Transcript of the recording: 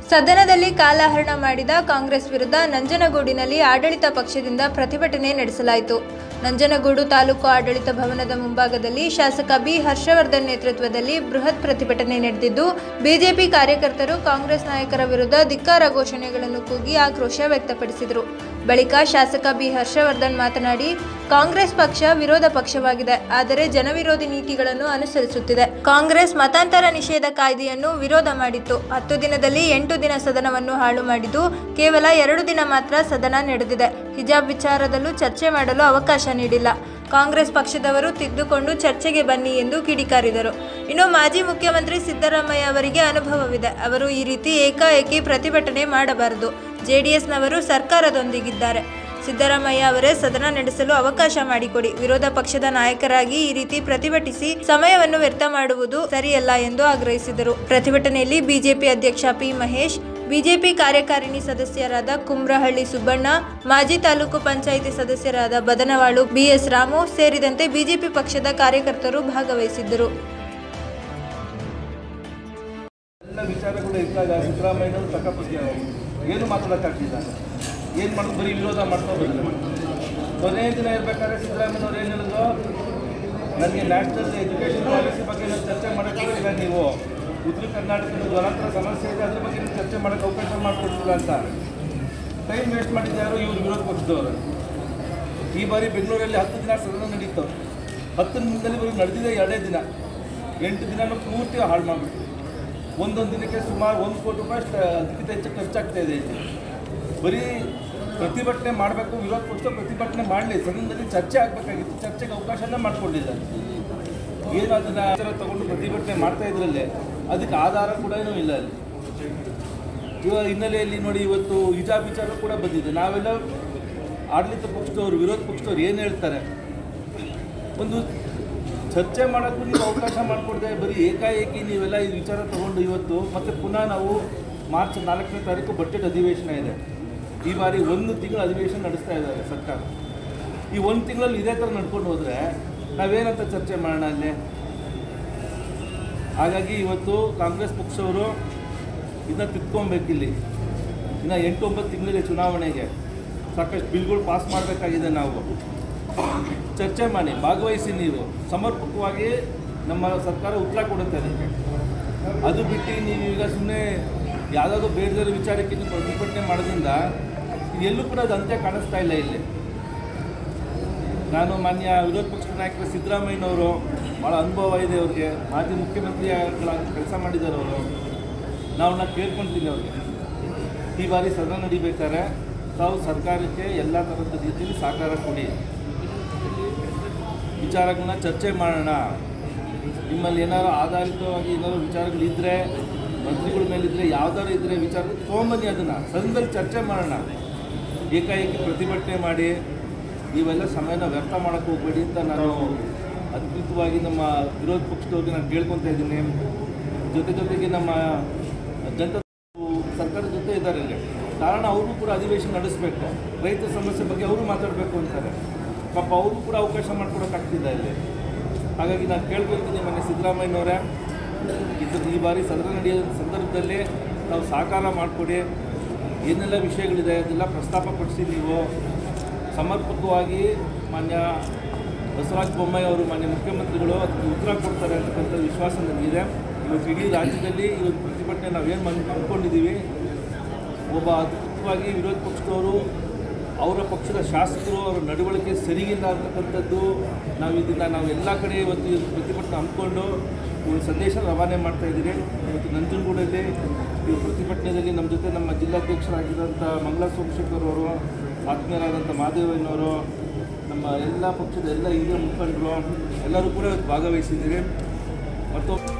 ಸದನದಲ್ಲಿ ಕಾಲಹರಣ ಮಾಡಿದ ಕಾಂಗ್ರೆಸ್ ವಿರುದ್ಧ ನಂಜನಗೂಡಿನಲ್ಲಿ ಆಡಳಿತ ಪಕ್ಷದಿಂದ ಪ್ರತಿಭಟನೆ ನಡೆಸಲಾಯಿತು ನಂಜನಗೂಡು ತಾಲೂಕು ಆಡಳಿತ ಭವನದ ಮುಂಭಾಗದಲ್ಲಿ ಶಾಸಕ ಬಿ ಹರ್ಷವರ್ಧನ್ ನೇತೃತ್ವದಲ್ಲಿ ಬೃಹತ್ ಪ್ರತಿಭಟನೆ ನಡೆದಿದ್ದು ಬಿಜೆಪಿ ಕಾರ್ಯಕರ್ತರು ಕಾಂಗ್ರೆಸ್ ನಾಯಕರ ವಿರುದ್ಧ ಧಿಕ್ಕಾರ ಘೋಷಣೆಗಳನ್ನು ಕೂಗಿ ಆಕ್ರೋಶ ವ್ಯಕ್ತಪಡಿಸಿದರು ಬಳಿಕ ಶಾಸಕ ಬಿ ಹರ್ಷವರ್ಧನ್ ಮಾತನಾಡಿ ಕಾಂಗ್ರೆಸ್ ಪಕ್ಷ ವಿರೋಧ ಪಕ್ಷವಾಗಿದೆ ಆದರೆ ಜನವಿರೋಧಿ ನೀತಿಗಳನ್ನು ಅನುಸರಿಸುತ್ತಿದೆ ಕಾಂಗ್ರೆಸ್ ಮತಾಂತರ ನಿಷೇಧ ಕಾಯ್ದೆಯನ್ನು ವಿರೋಧ ಮಾಡಿತ್ತು ಹತ್ತು ದಿನದಲ್ಲಿ ಎಂಟು ದಿನ ಸದನವನ್ನು ಹಾಳು ಮಾಡಿದ್ದು ಕೇವಲ ಎರಡು ದಿನ ಮಾತ್ರ ಸದನ ನಡೆದಿದೆ ಹಿಜಾಬ್ ವಿಚಾರದಲ್ಲೂ ಚರ್ಚೆ ಮಾಡಲು ಅವಕಾಶ ನೀಡಿಲ್ಲ ಕಾಂಗ್ರೆಸ್ ಪಕ್ಷದವರು ತಿದ್ದುಕೊಂಡು ಚರ್ಚೆಗೆ ಬನ್ನಿ ಎಂದು ಕಿಡಿಕಾರಿದರು ಇನ್ನು ಮಾಜಿ ಮುಖ್ಯಮಂತ್ರಿ ಸಿದ್ದರಾಮಯ್ಯ ಅವರಿಗೆ ಅನುಭವವಿದೆ ಅವರು ಈ ರೀತಿ ಏಕಾಏಕಿ ಪ್ರತಿಭಟನೆ ಮಾಡಬಾರದು ಜೆಡಿಎಸ್ನವರು ಸರ್ಕಾರದೊಂದಿಗಿದ್ದಾರೆ ಸಿದ್ದರಾಮಯ್ಯ ಅವರೇ ಸದನ ನಡೆಸಲು ಅವಕಾಶ ಮಾಡಿಕೊಡಿ ವಿರೋಧ ಪಕ್ಷದ ನಾಯಕರಾಗಿ ಈ ರೀತಿ ಪ್ರತಿಭಟಿಸಿ ಸಮಯವನ್ನು ವ್ಯರ್ಥ ಮಾಡುವುದು ಸರಿಯಲ್ಲ ಎಂದು ಆಗ್ರಹಿಸಿದರು ಪ್ರತಿಭಟನೆಯಲ್ಲಿ ಬಿಜೆಪಿ ಅಧ್ಯಕ್ಷ ಪಿ ಮಹೇಶ್ ಬಿಜೆಪಿ ಕಾರ್ಯಕಾರಿಣಿ ಸದಸ್ಯರಾದ ಕುಮ್ರಹಳ್ಳಿ ಸುಬ್ಬಣ್ಣ ಮಾಜಿ ತಾಲೂಕು ಪಂಚಾಯಿತಿ ಸದಸ್ಯರಾದ ಬದನವಾಳು ಬಿಎಸ್ ರಾಮು ಸೇರಿದಂತೆ ಬಿಜೆಪಿ ಪಕ್ಷದ ಕಾರ್ಯಕರ್ತರು ಭಾಗವಹಿಸಿದ್ದರು ಎಲ್ಲ ವಿಚಾರಗಳು ಇದ್ದಾಗ ಸಿದ್ದರಾಮಯ್ಯನವರು ತಕ್ಕಪಕ್ಕೆ ಏನು ಮಾತಾಡೋಕ್ಕಾಗ್ತಿಲ್ಲ ಏನು ಮಾಡೋದು ಬರೀ ವಿರೋಧ ಮಾಡ್ತಾ ಹೋಗಿಲ್ಲ ಕೊನೆಯ ದಿನ ಇರಬೇಕಾದ್ರೆ ಸಿದ್ದರಾಮಯ್ಯನವ್ರು ಏನು ಹೇಳಿದ್ರು ನನಗೆ ನ್ಯಾಷನಲ್ ಎಜುಕೇಷನ್ ಪಾಲಿಸಿ ಬಗ್ಗೆ ನಾನು ಚರ್ಚೆ ಮಾಡೋಕ್ಕೆ ಇಲ್ಲ ನೀವು ಉತ್ತರ ಕರ್ನಾಟಕದ ಜ್ವರಾಂತರ ಸಮಸ್ಯೆ ಇದೆ ಅದ್ರ ಬಗ್ಗೆ ನೀವು ಚರ್ಚೆ ಮಾಡೋಕ್ಕೆ ಅವಕಾಶ ಮಾಡಿಕೊಡ್ತಿಲ್ಲ ಅಂತ ಟೈಮ್ ವೇಸ್ಟ್ ಮಾಡಿದ್ದಾರು ಇವರು ವಿರೋಧ ಪಕ್ಷದವರು ಈ ಬಾರಿ ಬೆಂಗಳೂರಲ್ಲಿ ಹತ್ತು ದಿನ ಸದನ ನಡೀತು ಹತ್ತು ದಿನದಲ್ಲಿ ಬರೀ ನಡೆದಿದೆ ಎರಡೇ ದಿನ ಎಂಟು ದಿನನೂ ಪೂರ್ತಿ ಹಾಳು ಮಾಡಿಬಿಟ್ಟು ಒಂದೊಂದು ದಿನಕ್ಕೆ ಸುಮಾರು ಒಂದು ಕೋಟಿ ರೂಪಾಯಿ ಅಷ್ಟು ಅದಕ್ಕಿಂತ ಹೆಚ್ಚು ಖರ್ಚಾಗ್ತಾ ಇದೆ ಇಲ್ಲಿ. ಬರೀ ಪ್ರತಿಭಟನೆ ಮಾಡಬೇಕು ವಿರೋಧ ಪಕ್ಷ ಪ್ರತಿಭಟನೆ ಮಾಡಲಿ ಸದನದಲ್ಲಿ ಚರ್ಚೆ ಆಗಬೇಕಾಗಿತ್ತು ಚರ್ಚೆಗೆ ಅವಕಾಶನೇ ಮಾಡಿಕೊಂಡಿಲ್ಲ ಏನು ಅದನ್ನು ಆಚಾರ ತಗೊಂಡು ಪ್ರತಿಭಟನೆ ಮಾಡ್ತಾ ಇದ್ರಲ್ಲೇ ಅದಕ್ಕೆ ಆಧಾರ ಕೂಡ ಏನೂ ಇಲ್ಲ ಅಲ್ಲಿ ಇವಾಗ ಹಿನ್ನೆಲೆಯಲ್ಲಿ ನೋಡಿ ಇವತ್ತು ಹಿಜಾಬ್ ವಿಚಾರ ಕೂಡ ಬಂದಿದೆ ನಾವೆಲ್ಲ ಆಡಳಿತ ಪಕ್ಷದವರು ವಿರೋಧ ಪಕ್ಷದವ್ರು ಏನು ಹೇಳ್ತಾರೆ ಒಂದು ಚರ್ಚೆ ಮಾಡೋಕ್ಕೂ ನೀವು ಅವಕಾಶ ಮಾಡಿಕೊಡ್ದೆ ಬರೀ ಏಕಾಏಕಿ ನೀವೆಲ್ಲ ಈ ವಿಚಾರ ತಗೊಂಡು ಇವತ್ತು ಮತ್ತೆ ಪುನಃ ನಾವು ಮಾರ್ಚ್ ನಾಲ್ಕನೇ ತಾರೀಕು ಬಜೆಟ್ ಅಧಿವೇಶನ ಇದೆ ಈ ಬಾರಿ ಒಂದು ತಿಂಗಳು ಅಧಿವೇಶನ ನಡೆಸ್ತಾ ಇದ್ದಾರೆ ಸರ್ಕಾರ ಈ ಒಂದು ತಿಂಗಳಲ್ಲಿ ಇದೇ ಥರ ನಡ್ಕೊಂಡು ಹೋದರೆ ನಾವೇನಂತ ಚರ್ಚೆ ಮಾಡೋಣ ಅಲ್ಲೇ ಹಾಗಾಗಿ ಇವತ್ತು ಕಾಂಗ್ರೆಸ್ ಪಕ್ಷವರು ಇದನ್ನ ತಿದ್ಕೊಬೇಕಿಲ್ಲಿ ಇನ್ನು ಎಂಟು ಒಂಬತ್ತು ತಿಂಗಳಿದೆ ಚುನಾವಣೆಗೆ ಸಾಕಷ್ಟು ಬಿಲ್ಗಳು ಪಾಸ್ ಮಾಡಬೇಕಾಗಿದೆ ನಾವು ಚರ್ಚೆ ಮಾಡಿ ಭಾಗವಹಿಸಿ ನೀವು ಸಮರ್ಪಕವಾಗಿ ನಮ್ಮ ಸರ್ಕಾರ ಉತ್ತರ ಕೊಡುತ್ತೆ ಅದಕ್ಕೆ ಅದು ಬಿಟ್ಟು ನೀವು ಈಗ ಸುಮ್ಮನೆ ಯಾವುದಾದ್ರು ಬೇರೆ ಬೇರೆ ವಿಚಾರಕ್ಕೆ ನೀವು ಪ್ರತಿಭಟನೆ ಮಾಡೋದ್ರಿಂದ ಎಲ್ಲೂ ಕೂಡ ಅದು ಅಂತ್ಯ ಕಾಣಿಸ್ತಾ ಇಲ್ಲ ಇಲ್ಲಿ ನಾನು ಮಾನ್ಯ ವಿರೋಧ ಪಕ್ಷದ ನಾಯಕರು ಸಿದ್ದರಾಮಯ್ಯನವರು ಭಾಳ ಅನುಭವ ಇದೆ ಅವ್ರಿಗೆ ಮಾಜಿ ಮುಖ್ಯಮಂತ್ರಿಗಳಾಗಿ ಕೆಲಸ ಮಾಡಿದ್ದಾರೆ ಅವರು ನಾವು ನಾ ಕೇಳ್ಕೊಳ್ತೀನಿ ಅವ್ರಿಗೆ ಈ ಬಾರಿ ಸದನ ನಡಿಬೇಕಾದ್ರೆ ತಾವು ಸರ್ಕಾರಕ್ಕೆ ಎಲ್ಲ ಥರದ ರೀತಿಯಲ್ಲಿ ಸಹಕಾರ ಕೊಡಿ ವಿಚಾರಗಳನ್ನ ಚರ್ಚೆ ಮಾಡೋಣ ನಿಮ್ಮಲ್ಲಿ ಏನಾದ್ರು ಆಧಾರಿತವಾಗಿ ಏನಾದ್ರು ವಿಚಾರಗಳಿದ್ದರೆ ಮಂತ್ರಿಗಳ ಮೇಲಿದ್ದರೆ ಯಾವ್ದಾದ್ರು ಇದ್ದರೆ ವಿಚಾರ ತೊಗೊಂಬನ್ನಿ ಅದನ್ನು ಸದನದಲ್ಲಿ ಚರ್ಚೆ ಮಾಡೋಣ ಏಕಾಏಕಿ ಪ್ರತಿಭಟನೆ ಮಾಡಿ ನೀವೆಲ್ಲ ಸಮಯನ ವ್ಯರ್ಥ ಮಾಡೋಕ್ಕೆ ಹೋಗಬೇಡಿ ಅಂತ ನಾನು ಅದ್ಭುತವಾಗಿ ನಮ್ಮ ವಿರೋಧ ಪಕ್ಷದವ್ರಿಗೆ ನಾನು ಕೇಳ್ಕೊತಾ ಇದ್ದೀನಿ ಜೊತೆ ಜೊತೆಗೆ ನಮ್ಮ ಜನತಾ ಸರ್ಕಾರದ ಜೊತೆ ಇದ್ದಾರೆ ಇಲ್ಲಿ ಕಾರಣ ಅವರು ಕೂಡ ಅಧಿವೇಶನ ನಡೆಸಬೇಕು ರೈತರ ಸಮಸ್ಯೆ ಬಗ್ಗೆ ಅವರು ಮಾತಾಡಬೇಕು ಅಂತಾರೆ ಪಾಪ ಅವರು ಕೂಡ ಅವಕಾಶ ಮಾಡ್ಕೊಡೋಕ್ಕಾಗ್ತಿಲ್ಲ ಇಲ್ಲಿ ಹಾಗಾಗಿ ನಾನು ಕೇಳ್ಕೊಳ್ತೀನಿ ಮೊನ್ನೆ ಸಿದ್ದರಾಮಯ್ಯನವರೇ ಇದು ಈ ಬಾರಿ ಸದನ ನಡೆಯೋ ಸಂದರ್ಭದಲ್ಲಿ ನಾವು ಸಹಕಾರ ಮಾಡಿಕೊಡಿ ಏನೆಲ್ಲ ವಿಷಯಗಳಿದೆ ಅದೆಲ್ಲ ಪ್ರಸ್ತಾಪ ಪಡಿಸಿ ನೀವು ಸಮರ್ಪಕವಾಗಿ ಮಾನ್ಯ ಬಸವರಾಜ ಬೊಮ್ಮಾಯಿ ಅವರು ಮಾನ್ಯ ಮುಖ್ಯಮಂತ್ರಿಗಳು ಅದಕ್ಕೆ ಉತ್ತರ ಕೊಡ್ತಾರೆ ಅಂತಕ್ಕಂಥ ವಿಶ್ವಾಸ ನನಗಿದೆ ಇವತ್ತು ಇಡೀ ರಾಜ್ಯದಲ್ಲಿ ಈ ಒಂದು ಪ್ರತಿಭಟನೆ ನಾವೇನು ಮನ್ ಅಂದ್ಕೊಂಡಿದ್ದೀವಿ ಒಬ್ಬ ಅದ್ಭುತವಾಗಿ ವಿರೋಧ ಪಕ್ಷದವರು ಅವರ ಪಕ್ಷದ ಶಾಸಕರು ಅವರ ನಡವಳಿಕೆ ಸರಿಗಿಲ್ಲ ಅಂತಕ್ಕಂಥದ್ದು ನಾವು ಇದನ್ನು ನಾವು ಎಲ್ಲ ಕಡೆ ಇವತ್ತು ಈ ಪ್ರತಿಭಟನೆ ಹಮ್ಮಿಕೊಂಡು ಒಂದು ಸಂದೇಶ ರವಾನೆ ಮಾಡ್ತಾ ಇದ್ದೀರಿ ಇವತ್ತು ನಂಜನಗೂಡಲ್ಲಿ ಈ ಪ್ರತಿಭಟನೆಯಲ್ಲಿ ನಮ್ಮ ಜೊತೆ ನಮ್ಮ ಜಿಲ್ಲಾಧ್ಯಕ್ಷರಾಗಿದ್ದಂಥ ಮಂಗಲ ಸೋಮಶೇಖರ್ ಅವರು ಆತ್ಮೀಯರಾದಂಥ ಮಾದೇವಯ್ಯನವರು ನಮ್ಮ ಎಲ್ಲ ಪಕ್ಷದ ಎಲ್ಲ ಹಿರಿಯ ಮುಖಂಡರು ಎಲ್ಲರೂ ಕೂಡ ಇವತ್ತು ಭಾಗವಹಿಸಿದ್ದೀರಿ ಮತ್ತು